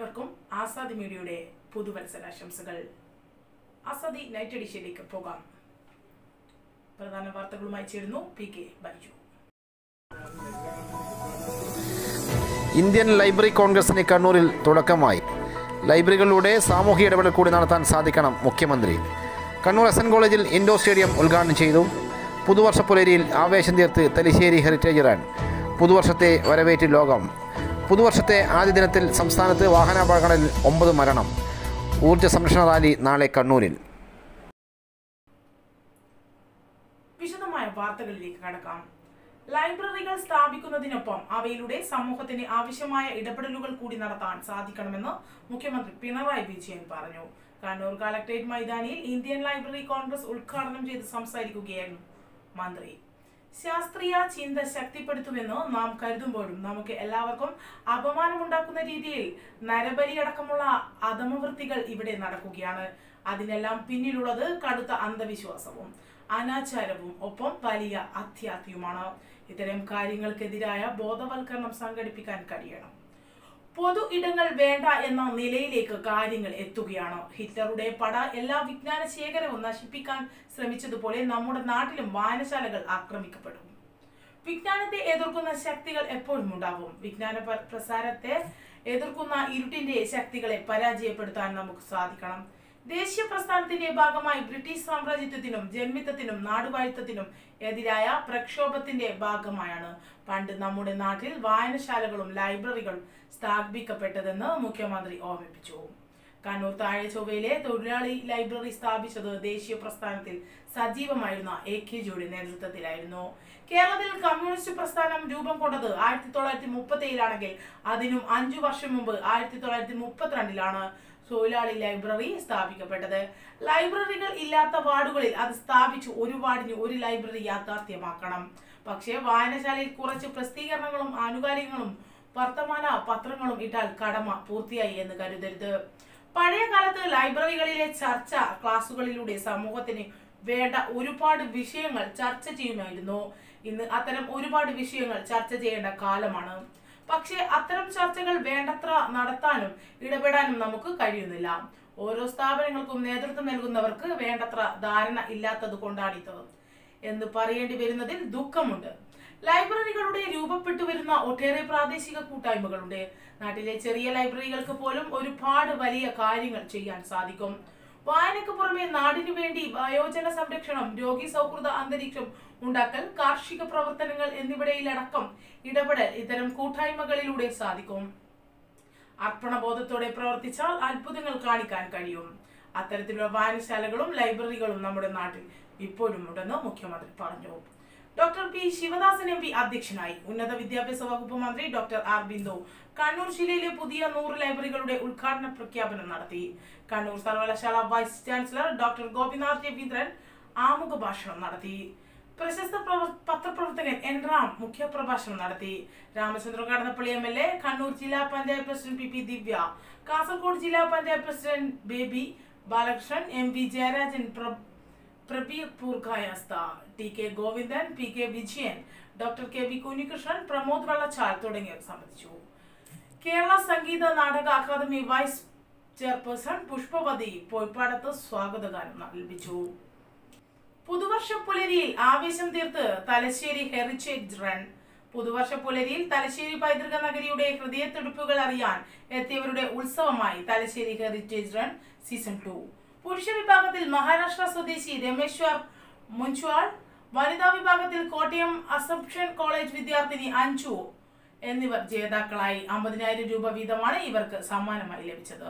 ഏവർക്കും ആസാദി മീഡിയയുടെ പുതുവത്സരാശംസകൾ ആസാദി നൈറ്റ് എഡിഷനിലേക്ക് പോകാം പ്രധാന വാർത്തകളുമായി ചേരുന്നു P K Baiju Indian library കോൺഗ്രസിന് കണ്ണൂരിൽ തുടക്കമായി ലൈബ്രറികളിലൂടെ സാമൂഹിക ഇടപെടൽ കൂടി നടത്താൻ സാധിക്കണം മുഖ്യമന്ത്രി കണ്ണൂർ എസ് എൻ കോളേജിൽ ഇൻഡോർ സ്റ്റേഡിയം ഉദ്ഘാടനം ചെയ്തു പുതുവർഷ പുലരിയിൽ ആവേശം തീർത്ത് തലശ്ശേരി ഹെറിറ്റേജ് റൺ പുതുവർഷത്തെ വരവേറ്റ് ലോകം പുതുവർഷത്തെ ആദ്യ ദിനത്തിൽ സംസ്ഥാനത്ത് വാഹനാപകടങ്ങളിൽ ഒമ്പത് മരണം ഊർജ്ജ സംരക്ഷണ റാലി നാളെ കണ്ണൂരിൽ വിശദമായ വാർത്തകളിലേക്ക് കടക്കാം ലൈബ്രറികൾ സ്ഥാപിക്കുന്നതിനൊപ്പം അവയിലൂടെ സമൂഹത്തിന് ആവശ്യമായ ഇടപെടലുകൾ കൂടി നടത്താൻ സാധിക്കണമെന്ന് മുഖ്യമന്ത്രി പിണറായി വിജയൻ പറഞ്ഞു കണ്ണൂർ കളക്ടറേറ്റ് മൈതാനിയിൽ ഇന്ത്യൻ ലൈബ്രറി കോൺഗ്രസ് ഉദ്ഘാടനം ചെയ്ത് സംസാരിക്കുകയായിരുന്നു മന്ത്രി ശാസ്ത്രീയ ചിന്ത ശക്തിപ്പെടുത്തുമെന്ന് നാം കരുതുമ്പോഴും നമുക്ക് എല്ലാവർക്കും അപമാനമുണ്ടാക്കുന്ന രീതിയിൽ നരബലി അടക്കമുള്ള അധമവൃത്തികൾ ഇവിടെ നടക്കുകയാണ് അതിനെല്ലാം പിന്നിലുള്ളത് കടുത്ത അന്ധവിശ്വാസവും അനാചാരവും ഒപ്പം വലിയ അത്യാർത്ഥിയുമാണ് ഇത്തരം കാര്യങ്ങൾക്കെതിരായ ബോധവൽക്കരണം സംഘടിപ്പിക്കാൻ കഴിയണം പൊതു ഇടങ്ങൾ വേണ്ട എന്ന നിലയിലേക്ക് കാര്യങ്ങൾ എത്തുകയാണ് ഹിറ്റ്ലറുടെ പട എല്ലാ വിജ്ഞാന ശേഖരവും നശിപ്പിക്കാൻ ശ്രമിച്ചതുപോലെ നമ്മുടെ നാട്ടിലും വായനശാലകൾ ആക്രമിക്കപ്പെടും വിജ്ഞാനത്തെ എതിർക്കുന്ന ശക്തികൾ എപ്പോഴും ഉണ്ടാവും വിജ്ഞാന പ- പ്രസാരത്തെ എതിർക്കുന്ന ഇരുട്ടിന്റെ ശക്തികളെ പരാജയപ്പെടുത്താൻ നമുക്ക് സാധിക്കണം ദേശീയ പ്രസ്ഥാനത്തിന്റെ ഭാഗമായി ബ്രിട്ടീഷ് സാമ്രാജ്യത്വത്തിനും ജന്മിത്തത്തിനും നാടുവാഴ്ത്തത്തിനും എതിരായ പ്രക്ഷോഭത്തിന്റെ ഭാഗമായാണ് പണ്ട് നമ്മുടെ നാട്ടിൽ വായനശാലകളും ലൈബ്രറികളും സ്ഥാപിക്കപ്പെട്ടതെന്ന് മുഖ്യമന്ത്രി ഓർമ്മിപ്പിച്ചു കണ്ണൂർ താഴെ ചൊവ്വയിലെ തൊഴിലാളി ലൈബ്രറി സ്ഥാപിച്ചത് ദേശീയ പ്രസ്ഥാനത്തിൽ സജീവമായിരുന്ന എ കെ ജിയുടെ നേതൃത്വത്തിലായിരുന്നു കേരളത്തിൽ കമ്മ്യൂണിസ്റ്റ് പ്രസ്ഥാനം രൂപം കൊണ്ടത് ആയിരത്തി തൊള്ളായിരത്തി മുപ്പത്തി ഏഴിലാണെങ്കിൽ അതിനും അഞ്ചു വർഷം മുമ്പ് ആയിരത്തി തൊള്ളായിരത്തി മുപ്പത്തിരണ്ടിലാണ് തൊഴിലാളി ലൈബ്രറി സ്ഥാപിക്കപ്പെട്ടത് ലൈബ്രറികൾ ഇല്ലാത്ത വാർഡുകളിൽ അത് സ്ഥാപിച്ചു ഒരു വാർഡിന് ഒരു ലൈബ്രറി യാഥാർത്ഥ്യമാക്കണം പക്ഷേ വായനശാലയിൽ കുറച്ച് പ്രസിദ്ധീകരണങ്ങളും ആനുകാലികങ്ങളും വർത്തമാന പത്രങ്ങളും ഇട്ടാൽ കടമ പൂർത്തിയായി എന്ന് കരുതരുത് പഴയ കാലത്ത് ലൈബ്രറികളിലെ ചർച്ച ക്ലാസുകളിലൂടെ സമൂഹത്തിന് വേണ്ട ഒരുപാട് വിഷയങ്ങൾ ചർച്ച ചെയ്യുമായിരുന്നു ഇന്ന് അത്തരം ഒരുപാട് വിഷയങ്ങൾ ചർച്ച ചെയ്യേണ്ട കാലമാണ് പക്ഷേ അത്തരം ചർച്ചകൾ വേണ്ടത്ര നടത്താനും ഇടപെടാനും നമുക്ക് കഴിയുന്നില്ല ഓരോ സ്ഥാപനങ്ങൾക്കും നേതൃത്വം നൽകുന്നവർക്ക് വേണ്ടത്ര ധാരണ ഇല്ലാത്തത് കൊണ്ടാണിത് എന്ന് പറയേണ്ടി വരുന്നതിൽ ദുഃഖമുണ്ട് ലൈബ്രറികളുടെ രൂപപ്പെട്ടു വരുന്ന ഒട്ടേറെ പ്രാദേശിക കൂട്ടായ്മകളുണ്ട് നാട്ടിലെ ചെറിയ ലൈബ്രറികൾക്ക് പോലും ഒരുപാട് വലിയ കാര്യങ്ങൾ ചെയ്യാൻ സാധിക്കും വായനയ്ക്ക് പുറമെ നാടിനു വേണ്ടി വയോജന സംരക്ഷണം രോഗി സൗഹൃദ അന്തരീക്ഷം ഉണ്ടാക്കൽ കാർഷിക പ്രവർത്തനങ്ങൾ എന്നിവിടയിലടക്കം ഇടപെടൽ ഇത്തരം കൂട്ടായ്മകളിലൂടെ സാധിക്കും അർപ്പണബോധത്തോടെ പ്രവർത്തിച്ചാൽ അത്ഭുതങ്ങൾ കാണിക്കാൻ കഴിയും അത്തരത്തിലുള്ള വായനശാലകളും ലൈബ്രറികളും നമ്മുടെ നാട്ടിൽ ഇപ്പോഴും ഉണ്ടെന്ന് മുഖ്യമന്ത്രി പറഞ്ഞു doctor P Sivadasan M P അധ്യക്ഷനായി ഉന്നത വിദ്യാഭ്യാസ വകുപ്പ് മന്ത്രി ഡോക്ടർ ആർ ബിന്ദു കണ്ണൂർ ജില്ലയിലെ പുതിയ നൂറ് ലൈബ്രറികളുടെ ഉദ്ഘാടന പ്രഖ്യാപനം നടത്തി കണ്ണൂർ സർവകലാശാല vice chancellor doctor Gopinath Raveendran ആമുഖ ഭാഷണം നടത്തി പ്രശസ്ത പ്രവർ- പത്രപ്രവർത്തകൻ എൻ റാം മുഖ്യപ്രഭാഷണം നടത്തി Ramachandran Kadannappally M L A Kannur ജില്ലാ panchayat president P P Divya Kasaragod ജില്ലാ panchayat president Baby Balakrishnan M V Jayarajan പ്ര- Prabir Purkayastha T K Govindan P K Vijayan doctor K V Kunhikrishnan Pramod Vellachal തുടങ്ങിയവർ സംബന്ധിച്ചു Kerala Sangeetha Nataka academy vice chairperson Pushpavathi Poypadath സ്വാഗതഗാനം ആലപിച്ചു പുതുവർഷ പുലരിയിൽ ആവേശം തീർത്ത് തലശ്ശേരി ഹെറിറ്റേജ് റൺ പുതുവർഷ പുലരിയിൽ തലശ്ശേരി പൈതൃക നഗരിയുടെ ഹൃദയത്തുടിപ്പുകൾ അറിയാൻ എത്തിയവരുടെ ഉത്സവമായി Thalassery heritage run season two പുരുഷ വിഭാഗത്തിൽ മഹാരാഷ്ട്ര സ്വദേശി രമേശ്വർ മുൻച്വാൾ വനിതാ വിഭാഗത്തിൽ കോട്ടയം അസംപ്ഷൻ കോളേജ് വിദ്യാർത്ഥിനി അഞ്ചു എന്നിവർ ജേതാക്കളായി അമ്പതിനായിരം രൂപ വീതമാണ് ഇവർക്ക് സമ്മാനമായി ലഭിച്ചത്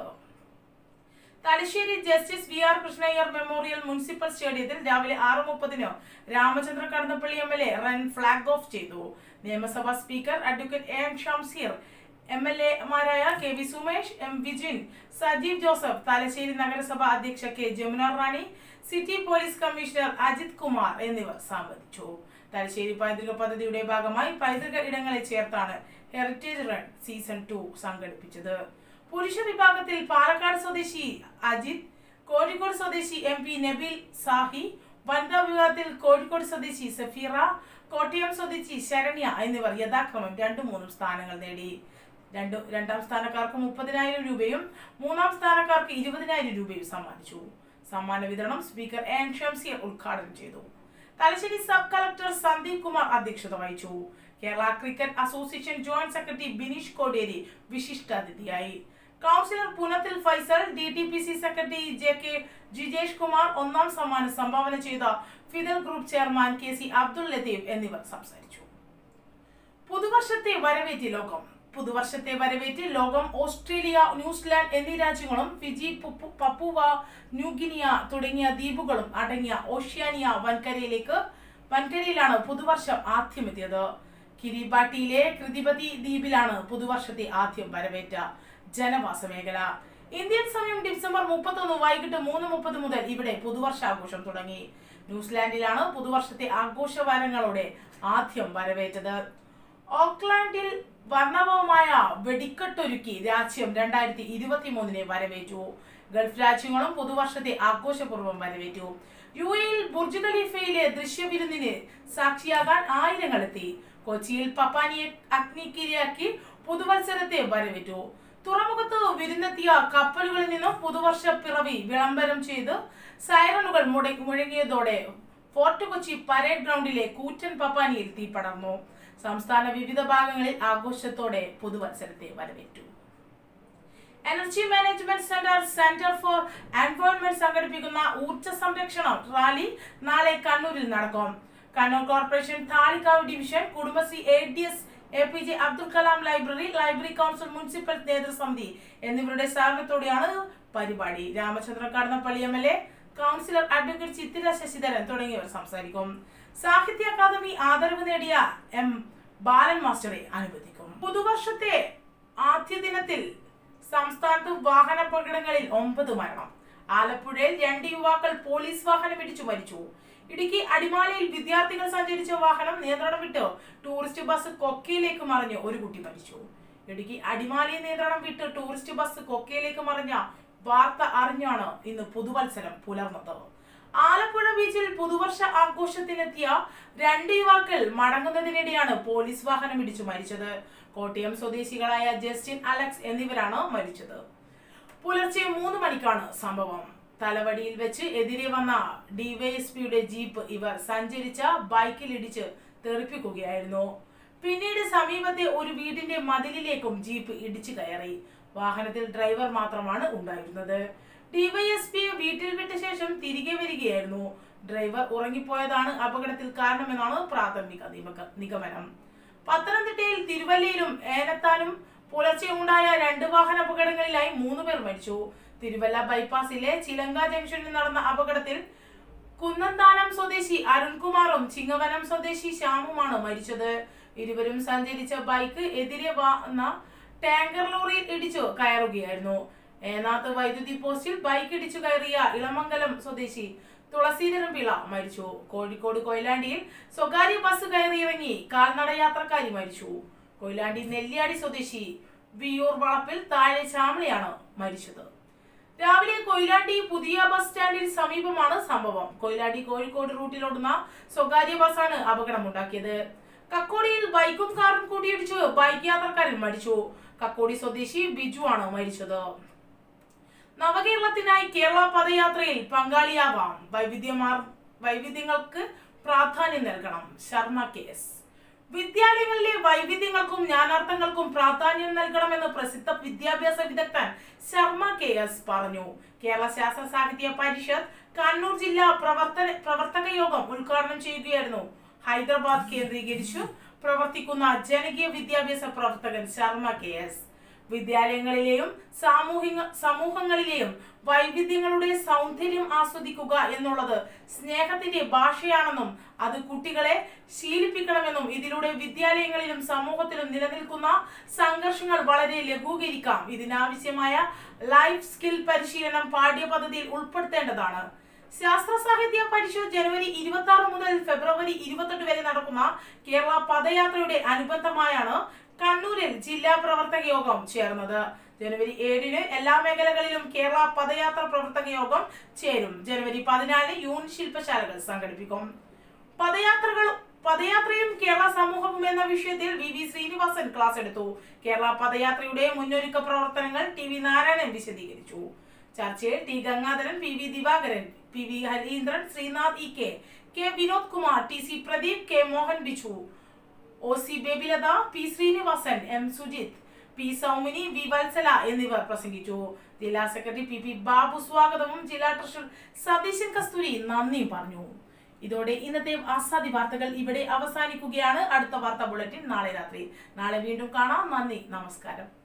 Thalassery justice V R Krishnaiyer memorial municipal stadium രാവിലെ ആറ് മുപ്പതിന് Ramachandra Kadannappally M L A run flag off ചെയ്തു നിയമസഭാ speaker advocate A M Shamseer M L എമാരായ K V Sumesh M Vijin Sajeev Joseph Thalassery നഗരസഭ അധ്യക്ഷ K Jamuna Rani city police commissioner Ajith Kumar എന്നിവർ സംബന്ധിച്ചു തലശ്ശേരി പൈതൃക പദ്ധതിയുടെ ഭാഗമായി പൈതൃക ഇടങ്ങളെ ചേർത്താണ് ഹെറിറ്റേജ് റൺ സീസൺ ടു സംഘടിപ്പിച്ചത് പുരുഷ വിഭാഗത്തിൽ പാലക്കാട് സ്വദേശി അജിത് കോഴിക്കോട് സ്വദേശി എം പി നബീൽ സാഹി വനിതാ വിഭാഗത്തിൽ കോഴിക്കോട് സ്വദേശി സഫീറ കോട്ടയം സ്വദേശി ശരണ്യ എന്നിവർ യഥാക്രമം രണ്ടും മൂന്നും സ്ഥാനങ്ങൾ നേടി രണ്ട് രണ്ടാം സ്ഥാനക്കാർക്ക് മുപ്പതിനായിരം രൂപയും മൂന്നാം സ്ഥാനക്കാർക്ക് ഇരുപതിനായിരം രൂപയും സമ്മാനിച്ചു സമ്മാന വിതരണം സ്പീക്കർ എൻ ഷംസീർ ഉദ്ഘാടനം ചെയ്തു തലശ്ശേരി സബ് കളക്ടർ സന്ദീപ് കുമാർ അധ്യക്ഷത വഹിച്ചു Kerala cricket association joint secretary Bineesh Kodiyeri വിശിഷ്ടാതിഥിയായി councillor Punathil Faisal D T P C secretary J K Jijesh Kumar ഒന്നാം സമ്മാനം സംഭാവന ചെയ്ത Fidel group chairman K C Abdul Latheef എന്നിവർ സംസാരിച്ചു പുതുവർഷത്തെ വരവേറ്റ് ലോകം പുതുവർഷത്തെ വരവേറ്റ് ലോകം ഓസ്ട്രേലിയ ന്യൂസിലാൻഡ് എന്നീ രാജ്യങ്ങളും ഫിജി പുപ്പു- പപ്പുവ ന്യൂഗിനിയ തുടങ്ങിയ ദ്വീപുകളും അടങ്ങിയ ഓഷ്യാനിയ വൻകരയിലേക്ക് വൻകരയിലാണ് പുതുവർഷം ആദ്യമെത്തിയത് കിരിബാട്ടിയിലെ കൃതിപതി ദ്വീപിലാണ് പുതുവർഷത്തെ ആദ്യം വരവേറ്റ ജനവാസ മേഖല ഇന്ത്യൻ സമയം ഡിസംബർ മുപ്പത്തൊന്ന് വൈകിട്ട് മൂന്ന് മുപ്പത് മുതൽ ഇവിടെ പുതുവർഷാഘോഷം തുടങ്ങി ന്യൂസിലാൻഡിലാണ് പുതുവർഷത്തെ ആഘോഷവാരങ്ങളോടെ ആദ്യം വരവേറ്റത് ഓക്ലാൻഡിൽ വർണ്ണവമായ വെടിക്കെട്ടൊരുക്കി രാജ്യം രണ്ടായിരത്തി ഇരുപത്തി മൂന്നിനെ വരവേറ്റു ഗൾഫ് രാജ്യങ്ങളും പുതുവർഷത്തെ ആഘോഷപൂർവ്വം വരവേറ്റു യു എയിൽ ബുർജ് ഖലീഫയിലെ ദൃശ്യവിരുന്നിന് സാക്ഷിയാകാൻ ആയിരങ്ങൾ എത്തി കൊച്ചിയിൽ പപ്പാനിയെ അഗ്നിക്കിരയാക്കി പുതുവത്സരത്തെ വരവേറ്റു തുറമുഖത്ത് വിരുന്നെത്തിയ കപ്പലുകളിൽ നിന്നും പുതുവർഷ പിറവി വിളംബരം ചെയ്ത് സൈറണുകൾ മുട- മുഴങ്ങിയതോടെ ഫോർട്ട് കൊച്ചി പരേഡ് ഗ്രൗണ്ടിലെ കൂറ്റൻ പപ്പാനിയിൽ തീ പടർന്നു സംസ്ഥാന വിവിധ ഭാഗങ്ങളിൽ ആഘോഷത്തോടെ പുതുവത്സരത്തെ വരവേറ്റു energy management centre centre for environment സംഘടിപ്പിക്കുന്ന ഊർജ്ജ സംരക്ഷണ റാലി നാളെ കണ്ണൂരിൽ നടക്കും Kannur corporation Thalikkavu division Kudumbashree A D S A P J Abdul Kalam library library council municipal നേതൃസമിതി എന്നിവരുടെ സഹകരണത്തോടെയാണ് പരിപാടി Ramachandran Kadannappally M L A councillor advocate Chithira Sasidharan തുടങ്ങിയവർ സംസാരിക്കും സാഹിത്യ അക്കാദമി ആദരവ് നേടിയ എം ബാലൻ മാസ്റ്ററെ അനുവദിക്കും പുതുവർഷത്തെ ആദ്യ ദിനത്തിൽ സംസ്ഥാനത്ത് വാഹനാപകടങ്ങളിൽ ഒമ്പത് മരണം ആലപ്പുഴയിൽ രണ്ട് യുവാക്കൾ പോലീസ് വാഹനം ഇടിച്ചു മരിച്ചു ഇടുക്കി അടിമാലയിൽ വിദ്യാർത്ഥികൾ സഞ്ചരിച്ച വാഹനം നിയന്ത്രണം വിട്ട് ടൂറിസ്റ്റ് ബസ് കൊക്കയിലേക്ക് മറിഞ്ഞ് ഒരു കുട്ടി മരിച്ചു ഇടുക്കി അടിമാലി നിയന്ത്രണം വിട്ട് ടൂറിസ്റ്റ് ബസ് കൊക്കയിലേക്ക് മറിഞ്ഞ വാർത്ത അറിഞ്ഞാണ് ഇന്ന് പുതുവത്സരം പുലർന്നത് ആലപ്പുഴ ബീച്ചിൽ പുതുവർഷ ആഘോഷത്തിനെത്തിയ രണ്ട് യുവാക്കൾ മടങ്ങുന്നതിനിടെയാണ് പോലീസ് വാഹനം ഇടിച്ചു മരിച്ചത് കോട്ടയം സ്വദേശികളായ ജസ്റ്റിൻ അലക്സ് എന്നിവരാണ് മരിച്ചത് പുലർച്ചെ മൂന്ന് മണിക്കാണ് സംഭവം തലവടിയിൽ വെച്ച് എതിരെ വന്ന ഡിവൈഎസ്പിയുടെ ജീപ്പ് ഇവർ സഞ്ചരിച്ച ബൈക്കിൽ ഇടിച്ച് തെറിപ്പിക്കുകയായിരുന്നു പിന്നീട് സമീപത്തെ ഒരു വീടിന്റെ മതിലിലേക്കും ജീപ്പ് ഇടിച്ചു കയറി വാഹനത്തിൽ ഡ്രൈവർ മാത്രമാണ് ഉണ്ടായിരുന്നത് ഡിവൈഎസ്പിയെ വീട്ടിൽ വിട്ട ശേഷം തിരികെ വരികയായിരുന്നു ഡ്രൈവർ ഉറങ്ങിപ്പോയതാണ് അപകടത്തിൽ കാരണമെന്നാണ് പ്രാഥമിക നിമക- നിഗമനം പത്തനംതിട്ടയിൽ തിരുവല്ലയിലും ഏനത്താനും പുലർച്ചെ ഉണ്ടായ രണ്ട് വാഹന അപകടങ്ങളിലായി മൂന്ന് പേർ മരിച്ചു തിരുവല്ല ബൈപ്പാസിലെ ചിലങ്ക ജംഗ്ഷനിൽ നടന്ന അപകടത്തിൽ കുന്നന്താനം സ്വദേശി അരുൺകുമാറും ചിങ്ങവനം സ്വദേശി ശ്യാമുമാണ് മരിച്ചത് ഇരുവരും സഞ്ചരിച്ച ബൈക്ക് എതിരെ വന്ന ടാങ്കർ ലോറിയിൽ ഇടിച്ചു കയറുകയായിരുന്നു ഏനാത്ത് വൈദ്യുതി പോസ്റ്റിൽ ബൈക്ക് ഇടിച്ചു കയറിയ ഇളമംഗലം സ്വദേശി തുളസീധരൻ പിള്ള മരിച്ചു കോഴിക്കോട് കൊയിലാണ്ടിയിൽ സ്വകാര്യ ബസ് കയറിയിറങ്ങി കാൽനട യാത്രക്കാരി മരിച്ചു കൊയിലാണ്ടി നെല്ലിയാടി സ്വദേശി വിയൂർ വളപ്പിൽ താഴെ ചാമളയാണ് മരിച്ചത് രാവിലെ കൊയിലാണ്ടി പുതിയ ബസ് സ്റ്റാൻഡിന് സമീപമാണ് സംഭവം കൊയിലാണ്ടി കോഴിക്കോട് റൂട്ടിലോടുന്ന സ്വകാര്യ ബസ്സാണ് അപകടമുണ്ടാക്കിയത് കക്കോടിയിൽ ബൈക്കും കാറും കൂട്ടിയിടിച്ച് ബൈക്ക് യാത്രക്കാരൻ മരിച്ചു കക്കോടി സ്വദേശി ബിജു ആണ് മരിച്ചത് നവകേരളത്തിനായി കേരള പദയാത്രയിൽ പങ്കാളിയാവാം വൈവിധ്യമാർ വൈവിധ്യങ്ങൾക്ക് പ്രാധാന്യം നൽകണം ശർമ്മ കെ എസ് വിദ്യാലയങ്ങളിലെ വൈവിധ്യങ്ങൾക്കും ജ്ഞാനാർത്ഥങ്ങൾക്കും പ്രാധാന്യം നൽകണമെന്ന് പ്രസിദ്ധ വിദ്യാഭ്യാസ വിദഗ്ധൻ ശർമ്മ കെ എസ് പറഞ്ഞു കേരള ശാസ്ത്ര സാഹിത്യ പരിഷത്ത് കണ്ണൂർ ജില്ലാ പ്രവർത്തന പ്രവർത്തക യോഗം ഉദ്ഘാടനം ചെയ്യുകയായിരുന്നു ഹൈദരാബാദ് കേന്ദ്രീകരിച്ചു പ്രവർത്തിക്കുന്ന ജനകീയ വിദ്യാഭ്യാസ പ്രവർത്തകൻ ശർമ്മ കെ എസ് വിദ്യാലയങ്ങളിലെയും സാമൂഹിക സമൂഹങ്ങളിലെയും വൈവിധ്യങ്ങളുടെ സൗന്ദര്യം ആസ്വദിക്കുക എന്നുള്ളത് സ്നേഹത്തിന്റെ ഭാഷയാണെന്നും അത് കുട്ടികളെ ശീലിപ്പിക്കണമെന്നും ഇതിലൂടെ വിദ്യാലയങ്ങളിലും സമൂഹത്തിലും നിലനിൽക്കുന്ന സംഘർഷങ്ങൾ വളരെ ലഘൂകരിക്കാം ഇതിനാവശ്യമായ ലൈഫ് സ്കിൽ പരിശീലനം പാഠ്യപദ്ധതിയിൽ ഉൾപ്പെടുത്തേണ്ടതാണ് ശാസ്ത്ര സാഹിത്യ പരിഷത്ത് ജനുവരി ഇരുപത്തി ആറ് മുതൽ ഫെബ്രുവരി ഇരുപത്തെട്ട് വരെ നടക്കുന്ന കേരള പദയാത്രയുടെ അനുബന്ധമായാണ് കണ്ണൂരിൽ ജില്ലാ പ്രവർത്തക യോഗം ചേർന്നത് ജനുവരി ഏഴിന് എല്ലാ മേഖലകളിലും കേരള പദയാത്ര പ്രവർത്തക യോഗം ചേരും ജനുവരി പതിനാലിന് യൂണിറ്റ് ശില്പശാലകൾ സംഘടിപ്പിക്കും പദയാത്രകൾ പദയാത്രയും കേരള സമൂഹവും എന്ന വിഷയത്തിൽ വി വി ശ്രീനിവാസൻ ക്ലാസ് എടുത്തു കേരള പദയാത്രയുടെ മുന്നൊരുക്ക പ്രവർത്തനങ്ങൾ ടി വി നാരായണൻ വിശദീകരിച്ചു ചർച്ചയിൽ T Gangadharan P V Divakaran P V Hareendran Sreenath E K K Vinod Kumar T C Pradeep K Mohan Bichu O C Babylatha P Sreenivasan M Sujith P Saumini V Valsala എന്നിവർ പ്രസംഗിച്ചു ജില്ലാ സെക്രട്ടറി പി പി ബാബു സ്വാഗതവും ജില്ലാ ട്രഷറർ സതീശൻ കസ്തൂരി നന്ദിയും പറഞ്ഞു ഇതോടെ ഇന്നത്തെ ആസാദി വാർത്തകൾ ഇവിടെ അവസാനിക്കുകയാണ് അടുത്ത വാർത്താ ബുള്ളറ്റിൻ നാളെ രാത്രി നാളെ വീണ്ടും കാണാം നന്ദി നമസ്കാരം